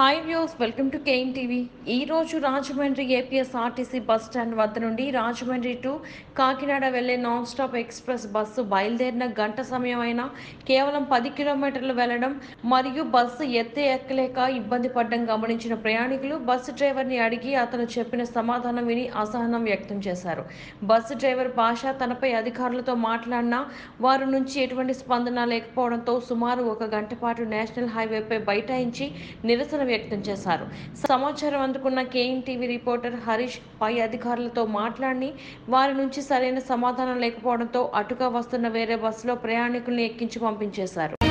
hi views welcome to KN TV ఈ రోజు Rajahmundry APSRTC bus stand వద్ద నుండి రాజమండ్రి టు కాకినాడ వెళ్లే నాన్ స్టాప్ ఎక్స్ప్రెస్ బస్సు బయలుదేరిన గంట సమయం అయినా కేవలం పది కిలోమీటర్లు వెళ్లడం మరియు బస్సు ఎత్తే ఎక్కలేక ఇబ్బంది పడడం గమనించిన ప్రయాణికులు బస్సు డ్రైవర్ని అడిగి అతను చెప్పిన సమాధానం విని అసహనం వ్యక్తం చేశారు బస్సు డ్రైవర్ భాష తనపై అధికారులతో మాట్లాడినా వారి నుంచి ఎటువంటి స్పందన లేకపోవడంతో సుమారు ఒక గంట పాటు నేషనల్ హైవేపై బైఠాయించి నిరసన వ్యక్తం చేశారు సమాచారం అందుకున్న కేఎన్ టీవీ రిపోర్టర్ హరీష్ పై అధికారులతో మాట్లాడి వారి నుంచి సరైన సమాధానం లేకపోవడంతో అటుగా వస్తున్న వేరే బస్సులో ప్రయాణికుల్ని ఎక్కించి పంపించేశారు